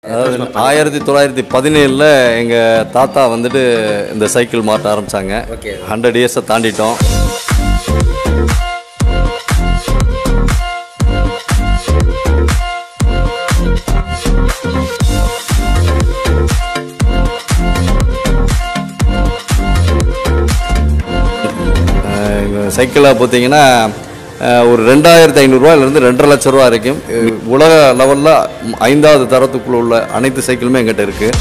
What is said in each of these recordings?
அதாவது ஆயிரத்தி தொள்ளாயிரத்தி பதினேழில் எங்கள் தாத்தா வந்துட்டு இந்த சைக்கிள் மாட்ட ஆரம்பித்தாங்க Okay. ஹண்ட்ரட் இயர்ஸை தாண்டிட்டோம் சைக்கிளாக பார்த்தீங்கன்னா அஹ், ஒரு ரெண்டாயிரத்தி ஐநூறுரூவாயிலேருந்து ரெண்டரை லட்ச ரூபா வரைக்கும் அஹ், உலக லெவலில் ஐந்தாவது தரத்துக்குள்ள உள்ள அனைத்து சைக்கிளுமே எங்கிட்ட இருக்குது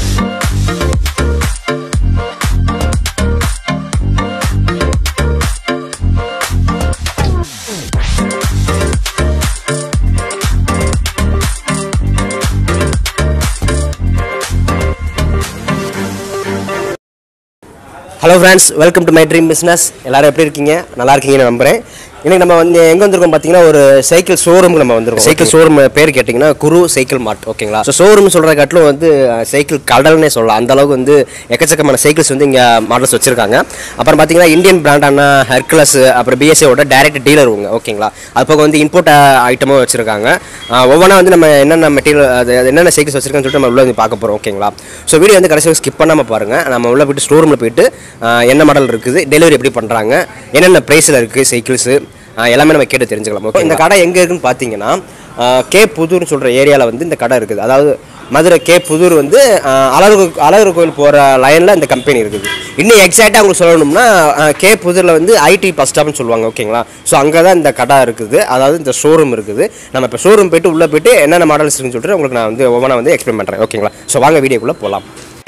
hello friends welcome to my dream business எல்லாரும் எப்படி இருக்கீங்க நல்லா இருக்கீங்கன்னு நம்புறேன் இன்னைக்கு நம்ம வந்து எங்கே வந்திருக்கோம் பார்த்தீங்கன்னா ஒரு சைக்கிள் ஷோரூமுக்கு நம்ம வந்திருக்கோம் சைக்கிள் ஷோரூம் பேர் கேட்டிங்கன்னா குரு சைக்கிள் மார்ட் ஓகேங்களா ஸோ ஷோரூம் சொல்கிற காட்டிலும் வந்து அஹ், சைக்கிள் கடல்னே சொல்லலாம் அந்த அளவுக்கு வந்து எக்கச்சக்கமான சைக்கிள்ஸ் வந்து இங்கே மாடல்ஸ் வச்சிருக்காங்க அப்புறம் பார்த்தீங்கன்னா இந்தியன் பிராண்டான ஹெர்குலஸ் அப்புறம் பிஎஸ்சியோட டைரக்ட் டீலர் உங்க ஓகேங்களா அது போக வந்து இம்போர்ட் ஐட்டமும் வச்சிருக்காங்க ஒவ்வொன்றா வந்து நம்ம என்னென்ன மெட்டீரியல் அது அது என்னென்ன சைக்கிள்ஸ் வச்சிருக்கான்னு சொல்லிட்டு நம்ம உள்ள வந்து பார்க்க போகிறோம் ஓகேங்களா ஸோ வீடியோ வந்து கடைசி ஸ்கிப் பண்ணாமல் பாருங்கள் நம்ம உள்ள போயிட்டு ஸ்டோரூமில் போயிட்டு ஆஹ், என்ன மாடல் இருக்குது டெலிவரி எப்படி பண்ணுறாங்க என்னென்ன ப்ரைஸில் இருக்குது சைக்கிள்ஸு எல்லாமே நம்ம கேட்டு தெரிஞ்சுக்கலாம் ஓகே இந்த கடை எங்கே இருக்குன்னு பார்த்தீங்கன்னா ஆஹ், கே புதூர்னு சொல்கிற ஏரியாவில் வந்து இந்த கடை இருக்குது அதாவது மதுரை கே புதூர் வந்து ஆஹ், அழகு அழகர் கோயில் போகிற லைனில் இந்த கம்பெனி இருக்குது இன்னும் எக்ஸாக்டாக உங்களுக்கு சொல்லணும்னா ஆஹ், கே புதூரில் வந்து ஐடி பஸ் ஸ்டாப்னு சொல்லுவாங்க ஓகேங்களா ஸோ அங்கே தான் இந்த கடை இருக்குது அதாவது இந்த ஷோரூம் இருக்குது நம்ம இப்போ ஷோரூம் போயிட்டு உள்ளே போயிட்டு என்னென்ன மாடல்ஸ் இருக்குன்னு சொல்லிட்டு உங்களுக்கு நான் வந்து ஒவ்வொன்றா வந்து எக்ஸ்பிளைன் பண்ணுறேன் ஓகேங்களா ஸோ வாங்க வீடியோக்குள்ளே போகலாம்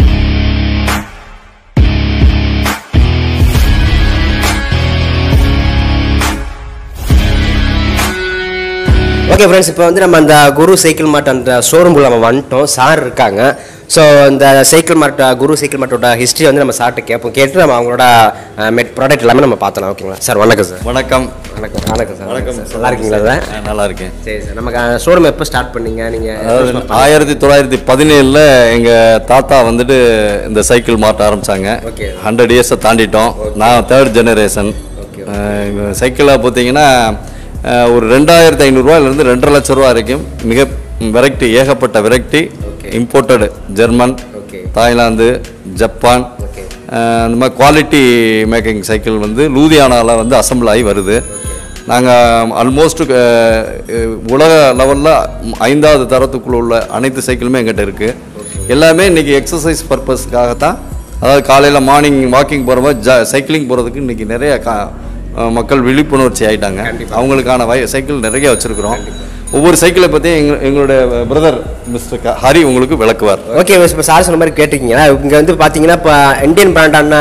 ஓகே ஃப்ரெண்ட்ஸ் இப்போ வந்து நம்ம அந்த குரு சைக்கிள் மார்ட் அந்த ஷோரூமில் நம்ம வந்துட்டோம் சார் இருக்காங்க ஸோ இந்த சைக்கிள் மார்ட் குரு சைக்கிள் மார்ட்டோட ஹிஸ்ட்ரி வந்து நம்ம சார்ட்ட கேட்போம் கேட்டு நம்ம அவங்களோட மெட் ப்ராடக்ட் எல்லாமே நம்ம பார்த்தலாம் ஓகேங்களா சார் வணக்கம் சார் வணக்கம் வணக்கம் வணக்கம் சார் வணக்கம் சார் நல்லா இருக்கீங்களா சார் ஆ, நல்லா இருக்கேன் சரி சார் நமக்கு ஷோரூம் எப்போ ஸ்டார்ட் பண்ணீங்க நீங்கள் அதாவது ஆயிரத்தி தொள்ளாயிரத்தி பதினேழில் எங்கள் தாத்தா வந்துட்டு இந்த சைக்கிள் மாட்ட ஆரம்பித்தாங்க Okay. ஹண்ட்ரட் இயர்ஸை தாண்டிட்டோம் நான் தேர்ட் ஜெனரேஷன் Okay, சைக்கிளாக பார்த்தீங்கன்னா அஹ், ஒரு ரெண்டாயிரத்தி ஐநூறுரூவாயிலேருந்து ரெண்டரை லட்ச ரூபா வரைக்கும் மிக வெரைட்டி ஏகப்பட்ட variety imported German okay Thailand Japan okay ah, அந்த மாதிரி குவாலிட்டி மேக்கிங் சைக்கிள் வந்து லூதியானாவில் வந்து அசம்பிள் ஆகி வருது நாங்கள் ஆல்மோஸ்ட் உலக லெவலில் ஐந்தாவது தரத்துக்குள்ள உள்ள அனைத்து சைக்கிளுமே எங்கிட்ட இருக்குது எல்லாமே இன்றைக்கி எக்ஸசைஸ் பர்பஸ்க்காகத்தான் அதாவது காலையில் மார்னிங் வாக்கிங் போகிற மாதிரி ஜ சைக்கிளிங் போகிறதுக்கு இன்றைக்கி நிறைய கா அஹ் மக்கள் விழிப்புணர்ச்சி ஆயிட்டாங்க அவங்களுக்கான வய சைக்கிள் நிறைய வச்சுருக்குறோம் ஒவ்வொரு சைக்கிளை பற்றி எங்க எங்களுடைய பிரதர் மிஸ்டர் ஹரி உங்களுக்கு விளக்குவார் ஓகே இப்போ சார் சொன்ன மாதிரி கேட்டிருக்கீங்களா இங்கே வந்து பார்த்தீங்கன்னா இப்போ இந்தியன் பிராண்டான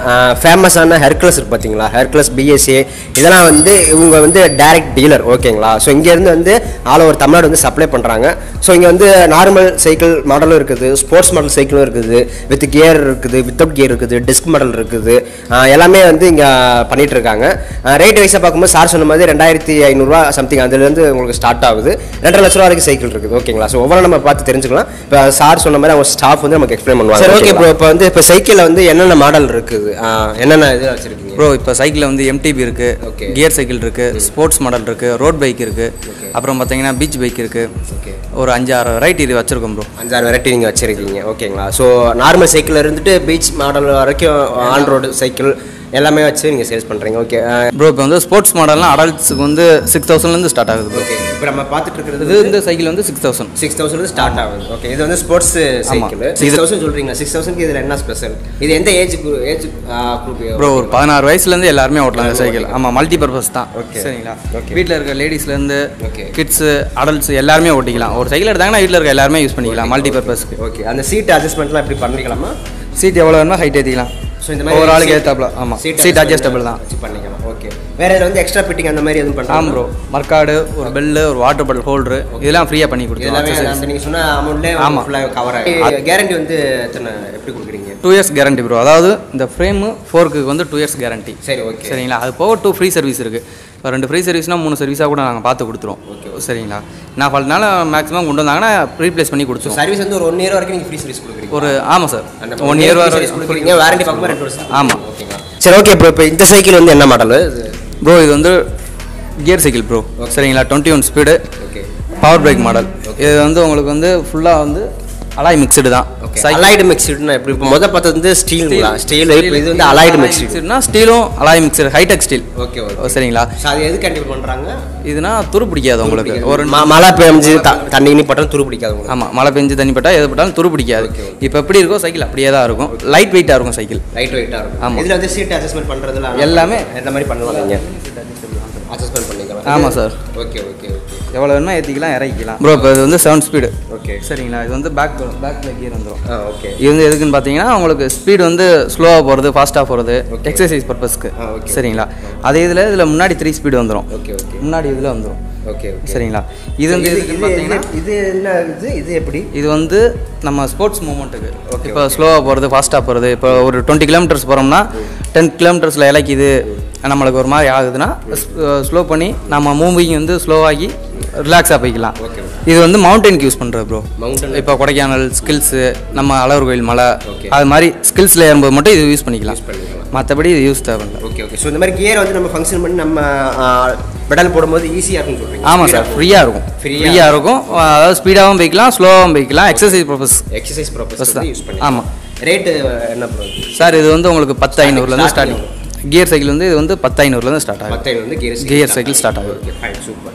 ஃபேமஸான ஹெர்குலஸ் இருக்கு பார்த்தீங்களா ஹெர்குலஸ் பிஎஸ்சி இதெல்லாம் வந்து இவங்க வந்து டைரக்ட் டீலர் ஓகேங்களா ஸோ இங்கேருந்து வந்து ஆல் ஓவர் தமிழ்நாடு வந்து சப்ளை பண்ணுறாங்க ஸோ இங்கே வந்து நார்மல் சைக்கிள் மாடலும் இருக்குது ஸ்போர்ட்ஸ் மாடல் சைக்கிளும் இருக்குது வித் கியர் இருக்குது வித்தவுட் கியர் இருக்குது டிஸ்க் மாடல் இருக்குது ஆஹ் எல்லாமே வந்து இங்கே பண்ணிட்டு இருக்காங்க ரேட் வைஸாக பார்க்கும்போது சார் சொன்ன மாதிரி ரெண்டாயிரத்தி ஐநூறுரூவா சம்திங் அதுலேருந்து உங்களுக்கு ஸ்டார்ட் ஆகுது ரெண்டரை லட்ச ரூபா வரைக்கும் சைக்கிள் இருக்குது ஓகேங்களா ஸோ ஒவ்வொரு நம்ம பார்த்து தெரிஞ்சுக்கலாம் இப்போ சார் சொன்ன மாதிரி அவங்க ஸ்டாஃப் வந்து நமக்கு எக்ஸ்பிளைன் பண்ணுவாங்க சரி ஓகே ப்ரோ இப்போ வந்து இப்போ சைக்கிளில் வந்து என்னென்ன மாடல் இருக்குது ஆஹ் என்னென்ன இது வச்சுருக்கீங்க ப்ரோ இப்போ சைக்கிளில் வந்து எம்டிபி இருக்கு Okay. கியர் சைக்கிள் இருக்கு ஸ்போர்ட்ஸ் மாடல் இருக்கு ரோட் பைக் இருக்கு அப்புறம் பார்த்தீங்கன்னா பீச் பைக் இருக்கு ஓகே ஒரு அஞ்சாறு வெரைட்டி இது வச்சிருக்கோம் ப்ரோ அஞ்சாறு வெரைட்டி நீங்கள் வச்சுருக்கீங்க ஓகேங்களா ஸோ நார்மல் சைக்கிள் இருந்துட்டு பீச் மாடல் வரைக்கும் ஆன் ரோடு சைக்கிள் எல்லாமே வச்சு நீங்கள் சேல்ஸ் பண்ணுறீங்க ஓகே ப்ரோ இப்போ வந்து ஸ்போர்ட்ஸ் மாடல்லாம் அடல்ட்ஸுக்கு வந்து சிக்ஸ் தௌசண்ட்லேருந்து ஸ்டார்ட் ஆகுது ப்ரோ ஓகே இப்போ நம்ம பார்த்துட்டு இருக்கிறது இது இந்த சைக்கிள் வந்து six thousand six thousand start ஆகுது ஓகே இது வந்து ஸ்போர்ட்ஸ் சைக்கிள் சிக்ஸ் தௌசண்ட் சொல்கிறீங்க சிக்ஸ் தௌசண்ட்க்கு இதில் என்ன ஸ்பெஷல் இது எந்த ஏஜ் ஏஜ் குரூப் ப்ரோ ஒரு பதினாறு வயசுலேருந்து எல்லாருமே ஓட்டலாம் இந்த சைக்கிள் ஆமாம் மல்டி பர்பஸ் தான் Okay. சரிங்களா Okay. வீட்டில் இருக்க லேடிஸ்லேருந்து Okay. கிட்ஸு அடல்ட்ஸ் எல்லாருமே ஓட்டிக்கலாம் ஒரு சைக்கிள் எடுத்தாங்கன்னா வீட்டில் இருக்க எல்லாருமே யூஸ் பண்ணிக்கலாம் மல்டி பர்பஸ்க்கு ஓகே அந்த சீட் அட்ஜஸ்ட்மெண்ட்லாம் எப்படி பண்ணிக்கலாமா சீட் எவ்வளோ வேணுமோ ஹைட் ஏற்றிக்கலாம் ஸோ இந்த ஒரு ஆளுக்கு seat- ஏற்றாப்புல ஆமாம் seat சீட் adjustment அட்ஜஸ்டபிள் தான் வச்சு பண்ணிக்கலாம் ஓகே வேற இதில் வந்து எக்ஸ்ட்ரா ஃபிட்டிங் அந்த மாதிரி எதுவும் ஆமாம் பண்ணுறாங்க ப்ரோ மர்க்காடு ஒரு பெல்லு ஒரு வாட்டர் பாட்டில் ஹோல்டரு இதெல்லாம் ஃப்ரீயாக பண்ணி எல்லாமே கொடுத்துருவோம் அந்த நீங்கள் சொன்ன அமௌண்ட்லேயே ஆமா. ஃபுல்லாக கவர் ஆகும் கேரண்டி வந்து எத்தனை எப்படி கொடுக்குறீங்க டூ இயர்ஸ் கேரண்டி ப்ரோ அதாவது இந்த ஃப்ரேமு ஃபோர்க்கு வந்து டூ இயர்ஸ் கேரண்டி சரி ஓகே சரிங்களா அது போக டூ ஃப்ரீ சர்வீஸ் இருக்குது இப்போ ரெண்டு ஃப்ரீ சர்வீஸ்னால் மூணு சர்வீஸாக கூட நாங்கள் பார்த்து கொடுத்துருவோம் சரிங்களா நான் ஃபால்ட்னால மேக்ஸிமம் கொண்டு வந்தாங்கன்னா ரீப்ளேஸ் பண்ணி கொடுத்துருவோம் சர்வீஸ் வந்து ஒரு ஒன் இயர் வரைக்கும் நீங்கள் ஃப்ரீ சர்வீஸ் கொடுக்குறீங்க ஒரு ஆமாம் சார் அந்த ஒன் இயர் வர சர்வீஸ் கொடுக்குறீங்க வாரண்டி பார்க்கும்போது ரெண்டு வருஷம் ஆமாம் ஓகேங்களா சரி ஓகே ப்ரோ இப்போ இந்த சைக்கிள் வந்து என்ன மாடல் ப்ரோ இது வந்து கியர் சைக்கிள் ப்ரோ சரிங்களா twenty one speed okay power brake model இது வந்து உங்களுக்கு வந்து ஃபுல்லாக வந்து அலாய் மிக்சடு தான் சைக்கிள் அலைடு மிக்ஸ்டுனா எப்படி இப்போ முத பார்த்தது வந்து ஸ்டீலுங்களா ஸ்டீல் இது வந்து அலைடு மிக்ஸ்டு மிக்சடுனா ஸ்டீலும் alloy mixed high tech steel okay okay சரிங்களா அது எது கண்டிப்பாக பண்ணுறாங்க இதுனா துரு பிடிக்காது உங்களுக்கு ஒரு மழை பெஞ்சு த- தண்ணி கிண்ணி பட்டம் துரு பிடிக்காது உங்களுக்கு ஆமாம் மழை பெஞ்சு தண்ணி பட்டா எது பட்டாலும் துரு பிடிக்காது இப்போ எப்படி இருக்கோ சைக்கிள் அப்படியே தான் இருக்கும் லைட் வெயிட்டாக இருக்கும் சைக்கிள் லைட் வெயிட்டாக இருக்கும் ஆமா. இதில் வந்து சீட் அட்ஜஸ்ட்மெண்ட் பண்ணுறதுல எல்லாமே எந்த மாதிரி பண்ணலாம் நீங்கள் அட்ஜஸ்ட்மெண்ட் பண்ணிக்கலாம் ஆமாம் சார் ஓகே ஓகே ஓகே எவ்வளோ வேணுமோ ஏற்றிக்கலாம் இறக்கிக்கலாம் ப்ரோ இப்போ இது வந்து செவன் ஸ்பீடு ஓகே சரிங்களா இது வந்து பேக் பேக்கில் கியர் வந்துடும் ஆ ஓகே இது வந்து எதுக்குன்னு பார்த்தீங்கன்னா உங்களுக்கு ஸ்பீடு வந்து ஸ்லோவாக போகிறது ஃபாஸ்ட்டாக போகிறது எக்ஸசைஸ் பர்பஸ்க்கு ஆ, okay. சரிங்களா அதே இதில் இதில் முன்னாடி த்ரீ ஸ்பீடு வந்துடும் ஓகே ஓகே முன்னாடி இதில் வந்துடும் ஓகே ஓகே சரிங்களா இது வந்து எதுக்குன்னு பார்த்தீங்கன்னா இது என்ன இது இது எப்படி இது வந்து நம்ம ஸ்போர்ட்ஸ் மூமெண்ட்டுக்கு இப்போ ஸ்லோவாக போகிறது ஃபாஸ்ட்டாக போகிறது இப்போ ஒரு டுவெண்ட்டி கிலோமீட்டர்ஸ் போகிறோம்னா டென் கிலோமீட்டர்ஸில் இலக்கிது நம்மளுக்கு ஒரு மாதிரி ஆகுதுன்னா ஸ்லோ பண்ணி நம்ம மூவிங் வந்து ஸ்லோவாகி ரிலாக்ஸாக போய்க்கலாம் இது வந்து மவுண்டனுக்கு யூஸ் பண்ணுறது ப்ரோ Mountain. இப்போ கொடைக்கானல் ஸ்கில்ஸு நம்ம அழகர் கோயில் மலை Okay. அது மாதிரி ஸ்கில்ஸில் ஏறும்போது மட்டும் இது யூஸ் பண்ணிக்கலாம் பண்ணிக்கலாம். மற்றபடி இது யூஸ் தேவையில்லை ஓகே ஓகே ஸோ இந்த மாதிரி கியர் வந்து நம்ம ஃபங்க்ஷன் பண்ணி நம்ம பெடல் போடும்போது ஈஸியாக இருக்கும்னு சொல்கிறீங்க ஆமாம் சார் ஃப்ரீயாக இருக்கும் Free-ஆ ஃப்ரீயாக இருக்கும் அதாவது ஸ்பீடாகவும் போய்க்கலாம் ஸ்லோவாகவும் போய்க்கலாம் எக்ஸசைஸ் பர்பஸ் எக்ஸசைஸ் ப்ராப்பர்ஸ் Bus தான். யூஸ் பண்ணி ஆமாம். ரேட்டு என்ன ப்ரோ சார் இது வந்து உங்களுக்கு பத்து ஐநூறுலேருந்து ஸ்டார்டிங் கியர் சைக்கிள் வந்து இது வந்து பத்து ஐநூறுலேருந்து ஸ்டார்ட் ஆகும் பத்தாயிரம் வந்து கியர் கியர் சைக்கிள் ஸ்டார்ட் ஆகுது okay fine super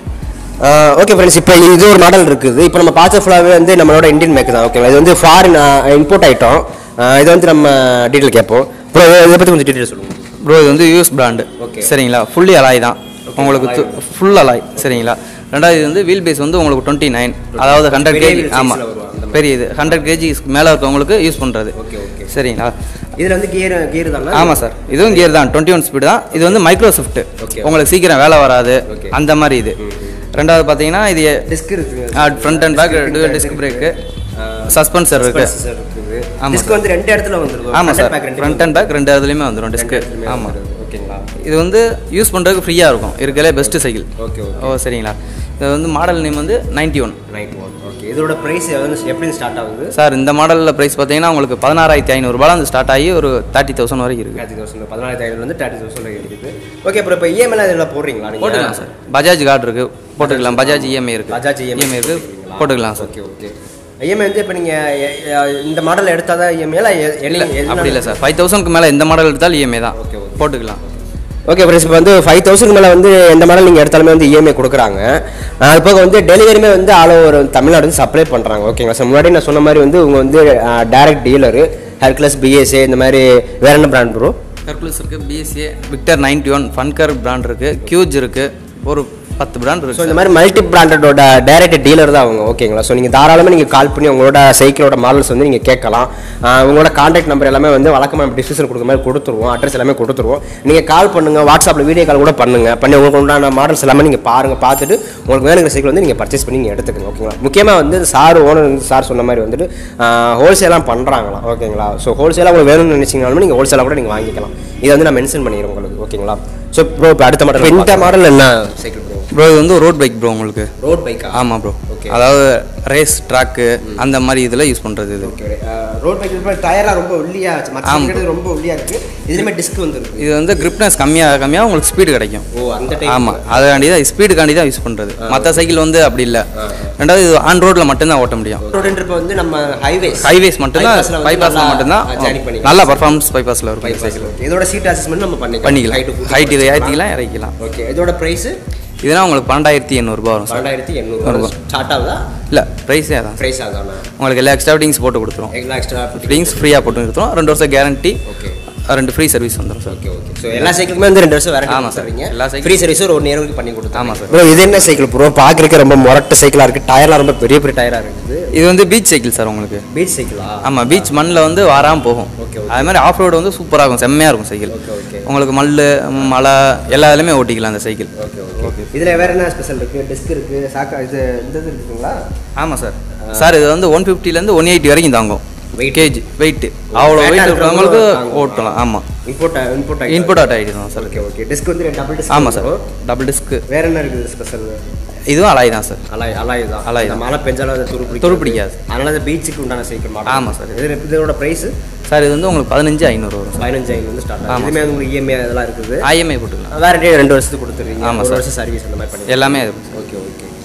okay friends இப்போ இது ஒரு மாடல் இருக்குது இப்போ நம்ம பார்த்த ஃபுல்லாகவே வந்து நம்மளோட இந்தியன் மேக் தான் ஓகேவா இது வந்து ஃபாரின் இம்போர்ட் ஐட்டம் இது வந்து நம்ம டீட்டெயில் கேட்போம் ப்ரோ இதை பற்றி கொஞ்சம் டீட்டெயில் சொல்லுங்கள் ப்ரோ இது வந்து யூஎஸ் பிராண்டு Okay. சரிங்களா ஃபுல்லி அலாய் தான் உங்களுக்கு ஃபுல் அலாய் சரிங்களா ரெண்டாவது இது வந்து வீல் பேஸ் வந்து உங்களுக்கு டுவெண்ட்டி நைன் அதாவது ஹண்ட்ரட் பெரிய கேஜி wheel size ஆமாம் ல வரும், அந்த பெரிய இது ஹண்ட்ரட் கேஜி மேலே இருக்கவங்களுக்கு யூஸ் பண்ணுறது ஓகே ஓகே சரிங்களா இதில் வந்து கியர் கியர் தானே ஆமாம் சார் இதுவும் கியர் தான் டுவெண்ட்டி ஒன் ஸ்பீடு தான் இது வந்து மைக்ரோ ஷிஃப்ட் Okay. உங்களுக்கு சீக்கிரம் வேலை வராது Okay. அந்த மாதிரி இது ரெண்டாவது பார்த்தீங்கன்னா இது டிஸ்க் இருக்குது front and back dual disc brake suspension இருக்குது இருக்குது ஆமா டிஸ்க் வந்து ரெண்டு இடத்துல வந்துருக்கும் ஆமாம் சார் பேக் ரெண்டு ஃப்ரண்ட் அண்ட் பேக் ரெண்டு இதுலேயுமே வந்துடும் டிஸ்க்கு ஆமாம் ஓகேங்களா இது வந்து யூஸ் பண்ணுறதுக்கு ஃப்ரீயாக இருக்கும் இருக்கலே best cycle okay okay oh சரிங்களா இது வந்து மாடல் நேம் வந்து ninety one night one okay இதோட ப்ரைஸ் எப்படி ஸ்டார்ட் ஆகுது சார் இந்த மாடலில் ப்ரைஸ் பார்த்தீங்கன்னா உங்களுக்கு பதினாறாயிரத்தி ஐநூறுரூபால வந்து ஸ்டார்ட் ஆகி ஒரு தேர்ட்டி தௌசண்ட் வரைக்கும் இருக்குது தேர்ட்டி தௌசண்ட் பதினாயிரத்தி ஐநூறு வந்து தேர்ட்டி தௌசண்ட் இருக்குது ஓகே அப்புறம் இப்போ இஎம்ஐல இதில் போடுறீங்களா நீங்கள் போட்டுக்கலாம் சார் பஜாஜ் கார்டு இருக்குது போட்டுக்கலாம் பஜாஜ் இஎம்ஐ இருக்குது பஜாஜ் இஎம்ஐ இஎம்ஐ இருக்குது போட்டுக்கலாம் சார் ஓகே ஓகே இஎம்ஐ வந்து இப்போ நீங்கள் இந்த மாடல் எடுத்தால் தான் இஎம்ஐல இல்லை அப்படி இல்லை சார் ஃபைவ் தௌசண்ட்க்கு மேலே எந்த மாடல் எடுத்தாலும் இஎம்ஐ தான் Okay, okay. போட்டுக்கலாம் ஓகே ஃப்ரெண்ட்ஸ் இப்போ வந்து ஃபைவ் தௌசண்ட் மேலே வந்து எந்த மாடல் நீங்கள் எடுத்தாலுமே வந்து இஎம்ஐ கொடுக்குறாங்க அது போக வந்து டெலிவரியுமே வந்து ஆல் ஓவர் தமிழ்நாடு வந்து சப்ளை பண்ணுறாங்க ஓகேங்களா சார் முன்னாடி நான் சொன்ன மாதிரி வந்து உங்கள் வந்து டேரக்ட் டீலரு ஹெர்க்லஸ் பிஎஸ்ஏ இந்த மாதிரி வேற என்ன பிராண்ட் ப்ரோ ஹெர்குலஸ் இருக்குது பிஎஸ்ஏ விக்டர் நைன்டி ஒன் ஃபன்கர் பிராண்ட் இருக்குது கியூஜ் இருக்குது ஒரு பத்து பிராண்ட் ஸோ இருக்குது இந்த மாதிரி மல்டி பிராண்டடோட டைரக்ட் டீலர் தான் அவங்க ஓகேங்களா ஸோ நீங்கள் தாராளமாக நீங்கள் கால் பண்ணி உங்களோட சைக்கிளோட மாடல்ஸ் வந்து நீங்கள் கேட்கலாம் ஆஹ் உங்களோட காண்டாக்ட் நம்பர் எல்லாமே வந்து வழக்கமாக நம்ம டிஸ்கிரிப்ஷன் கொடுக்குற மாதிரி கொடுத்துருவோம் அட்ரஸ் எல்லாமே கொடுத்துருவோம் நீங்கள் கால் பண்ணுங்கள் வாட்ஸ்அப்பில் வீடியோ கால் கூட பண்ணுங்கள் பண்ணி உங்களுக்கு உண்டான மாடல்ஸ் எல்லாமே நீங்கள் பாருங்கள் பார்த்துட்டு உங்களுக்கு வேணுங்கிற சைக்கிள் வந்து நீங்கள் பர்ச்சேஸ் பண்ணி நீங்கள் எடுத்துக்கங்க ஓகேங்களா முக்கியமாக வந்து சார் ஓனர் வந்து சார் சொன்ன மாதிரி வந்துட்டு ஹோல்சேலாக பண்ணுறாங்களாம் ஓகேங்களா ஸோ ஹோல்சேலாக உங்களுக்கு வேணும்னு நினச்சிங்கனாலும் நீங்கள் ஹோல்சேலாக கூட நீங்கள் வாங்கிக்கலாம் இதை வந்து நான் மென்ஷன் பண்ணிடுறேன் உங்களுக்கு ஓகேங்களா ஸோ ப்ரோ இப்போ அடுத்த மாடல் இந்த மாடல் என்ன சைக்கிள் ப்ரோ ப்ரோ இது வந்து ரோட் பைக் ப்ரோ உங்களுக்கு ரோட் பைக்கா ஆமாம் ப்ரோ Okay. அதாவது ரேஸ் ட்ராக்கு அந்த மாதிரி இதில் யூஸ் பண்ணுறது இது ரோட் பைக் இப்போ டயர்லாம் ரொம்ப ஒல்லியா மற்ற ஆமா. சைக்கிள் ரொம்ப ஒல்லியா இருக்கு இதுலயுமே டிஸ்க் வந்துருக்கு இது வந்து கிரிப்னஸ் கம்மியாக கம்மியாக உங்களுக்கு ஸ்பீடு கிடைக்கும் ஓ அந்த டைப் ஆமாம் அதுக்காண்டி தான் ஸ்பீடுக்காண்டி தான் யூஸ் பண்ணுறது மற்ற சைக்கிள் வந்து அப்படி இல்லை ரெண்டாவது இது ஆன் ரோட்டில் மட்டும்தான் ஓட்ட முடியும் ரோடுன்றப்ப வந்து நம்ம ஹைவேஸ் ஹைவேஸ் மட்டும்தான் பைபாஸில் மட்டும்தான் ஜர்னி பண்ணிக்கலாம் நல்ல பர்ஃபார்மன்ஸ் பைபாஸில் இருக்கும் பைபாஸ் ஓகே இதோட சீட் அசஸ்மெண்ட் நம்ம பண்ணிக்கலாம் பண்ணிக்கலாம் ஹைட் இதை ஏற்றிக்கலாம் இறக்கிக்கலாம் ஓகே இதோட பிரைஸ் இதுனா உங்களுக்கு பன்னெண்டாயிரத்தி எண்ணூறுபா வரும் சார் பன்னெண்டாயிரத்தி எண்ணூறு ஸ்டார்ட் ஆகுதா இல்லை ப்ரைஸே அதான் பிரைஸ் ஆகுதாண்ணா உங்களுக்கு எல்லா எக்ஸ்ட்ரா ஃபிட்டிங்ஸ் போட்டு கொடுத்துரும் எல்லாம் எக்ஸ்ட்ரா ஃபிட்டிங்ஸ் ஃப்ரீயாக போட்டு கொடுத்துரும் ரெண்டு வருஷம் கேரண்டி ஓகே ரெண்டு ஃப்ரீ சர்வீஸ் வந்துடும் சார் ஓகே ஓகே ஸோ எல்லா சைக்கிளுமே வந்து ரெண்டு வருஷம் வேற ஆமா சார். சார் எல்லா cycle- ஃப்ரீ சர்வீஸ் ஒரு ஒன் இயருக்கு பண்ணி கொடுத்தோம் ஆமா சார். ப்ரோ இது என்ன சைக்கிள் ப்ரோ பார்க்குறதுக்கு ரொம்ப முரட்டு சைக்கிளாக இருக்குது டயர்லாம் ரொம்ப பெரிய பெரிய டயராக இருக்குது இது வந்து பீச் சைக்கிள் சார் உங்களுக்கு பீச் சைக்கிளா ஆமாம் பீச் மண்ணில் வந்து வாராமல் போகும் Okay, okay. அது மாதிரி ஆஃப் ரோடு வந்து சூப்பராக இருக்கும் செம்மையாக இருக்கும் சைக்கிள் ஓகே ஓகே உங்களுக்கு மண் மழை எல்லா இதுலையுமே ஓட்டிக்கலாம் அந்த சைக்கிள் ஓகே ஓகே இதில் வேற என்ன ஸ்பெஷல் இருக்கு டிஸ்க் இருக்கு சாக்கா இது இந்த இது இருக்குங்களா ஆமாம் சார் சார் இது வந்து ஒன் ஃபிஃப்டிலேருந்து ஒன் எயிட்டி வரைக்கும் தாங்கும் Weight. கேஜி வெயிட் அவ்வளோ Fat வெயிட் ஆ இருக்கிறவங்களுக்கு இருக்கிறவங்க ஓட்டலாம் ஆமாம் இம்போர்ட் இம்போர்ட் இன்புட் அவுட் ஆகிடுது தான் சார் ஓகே ஓகே டிஸ்க் வந்து டபுள் டிஸ்க் ஆமாம் சார் டபுள் டிஸ்க்கு வேற என்ன இருக்குது ஸ்பெஷல் இதுவும் அலாய் தான் சார் அலாய் அலாய் தான் அலாய் இந்த தான். மழை பெஞ்சாலும் அது துரு பிடிக்கும் துரு பிடிக்காது. அதனால அது பீச்சுக்கு உண்டான சைக்கிள் மாடல் ஆமா சார். இது இதோட பிரைஸ் சார் இது வந்து உங்களுக்கு பதினஞ்சு ஐநூறு வரும் சார் பதினஞ்சு ஐநூறு வந்து ஸ்டார்ட் ஆமா ஆகும் இதுமே உங்களுக்கு இஎம்ஐ அதெல்லாம் இருக்குது ஐஎம்ஐ போட்டுக்கலாம் வேரண்டி ரெண்டு வருஷத்துக்கு கொடுத்துருவீங்க ஆமா ஒரு சார். வருஷம் சர்வீஸ் அந்த மாதிரி பண்ணி எல்லாமே இது ஓகே ஓகே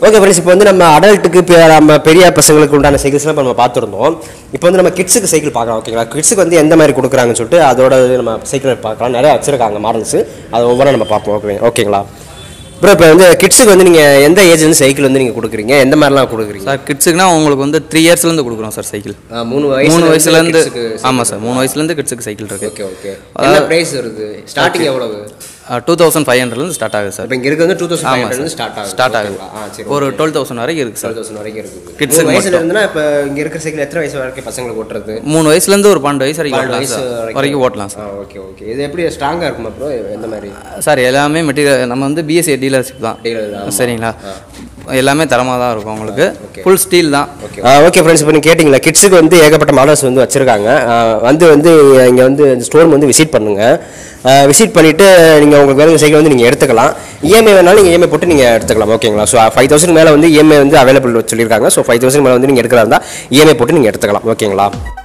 ஓகே ஃப்ரெண்ட்ஸ் இப்போ வந்து நம்ம அடல்ட்டுக்கு இப்போ நம்ம பெரிய பசங்களுக்கு உண்டான சைக்கிள்ஸ்லாம் இப்போ நம்ம பார்த்துருந்தோம் இப்போ வந்து நம்ம கிட்ஸுக்கு சைக்கிள் பார்க்கலாம் ஓகேங்களா கிட்ஸுக்கு வந்து எந்த மாதிரி கொடுக்குறாங்கன்னு சொல்லிட்டு அதோட இது நம்ம சைக்கிள் பார்க்கலாம் நிறைய வச்சிருக்காங்க மாடல்ஸ் அது ஒவ்வொன்றா நம்ம பார்ப்போம் ஓகே ஓகேங்களா ப்ரோ இப்போ வந்து கிட்ஸுக்கு வந்து நீங்கள் எந்த ஏஜ் வந்து சைக்கிள் வந்து நீங்கள் கொடுக்குறீங்க எந்த மாதிரிலாம் கொடுக்குறீங்க சார் கிட்ஸுக்குனா உங்களுக்கு வந்து த்ரீ இயர்ஸ்லேருந்து கொடுக்குறோம் சார் சைக்கிள் மூணு மூணு வயசுலேருந்து ஆமாம் சார் மூணு வயசுலேருந்து கிட்ஸுக்கு சைக்கிள் இருக்கு ஓகே ஓகே என்ன ப்ரைஸ் வருது ஸ்டார்டிங் எவ்வளவு டூ தௌசண்ட் ஃபைவ் ஹண்ட்ரட்லேருந்து ஸ்டார்ட் ஆகுது சார் இப்போ இங்கே இருக்கிறது டூ தௌசண்ட் ஆமாம் ஃபைவ் சார் ஸ்டார்ட் ஆகுது ஸ்டார்ட் ஆகுது ஆ சரி ஒரு டுவெல் தௌசண்ட் வரைக்கும் இருக்குது சார் தௌசண்ட் வரைக்கும் இருக்குது Kids கிட்ஸ் க்கு வயசுல மட்டும். இருந்துன்னா இப்போ இங்கே இருக்கிற சைக்கிள் எத்தனை வயசு வரைக்கும் பசங்களுக்கு ஓட்டுறது மூணு வயசுலேருந்து ஒரு பன்னெண்டு வயசு வரைக்கும் பன்னெண்டு ஓட்டலாம் வயசு சார் வரைக்கும் ஓட்டலாம் சார் ஆ ஓகே ஓகே இது எப்படி ஸ்ட்ராங்காக இருக்குமா ப்ரோ எந்த மாதிரி சார் எல்லாமே மெட்டீரியல் நம்ம வந்து பிஎஸ்சி டீலர்ஷிப் தான் Dealer தான், ஆமா. சரிங்களா எல்லாமே தரமாக தான் இருக்கும் உங்களுக்கு ஃபுல் ஸ்டீல் தான் ஓகே ஃப்ரெண்ட்ஸ் இப்போ நீங்கள் கேட்டிங்களா கிட்ஸுக்கு வந்து ஏகப்பட்ட மாடல்ஸ் வந்து வச்சுருக்காங்க வந்து வந்து இங்கே வந்து ஸ்டோர் வந்து விசிட் பண்ணுங்கள் விசிட் பண்ணிவிட்டு நீங்கள் உங்களுக்கு வேறு சைக்கிள் வந்து நீங்கள் எடுத்துக்கலாம் இஎம்ஐ வேணாலும் நீங்கள் இஎம்ஐ போட்டு நீங்கள் எடுத்துக்கலாம் ஓகேங்களா ஸோ ஃபைவ் தௌசண்ட் மேலே வந்து இஎம்ஐ வந்து அவைலபிள் சொல்லியிருக்காங்க ஸோ ஃபைவ் தௌசண்ட் மேலே வந்து நீங்கள் எடுக்கிறதா இருந்தால் இஎம்ஐ போட்டு நீங்கள் எடுத்துக்கலாம் ஓகேங்களா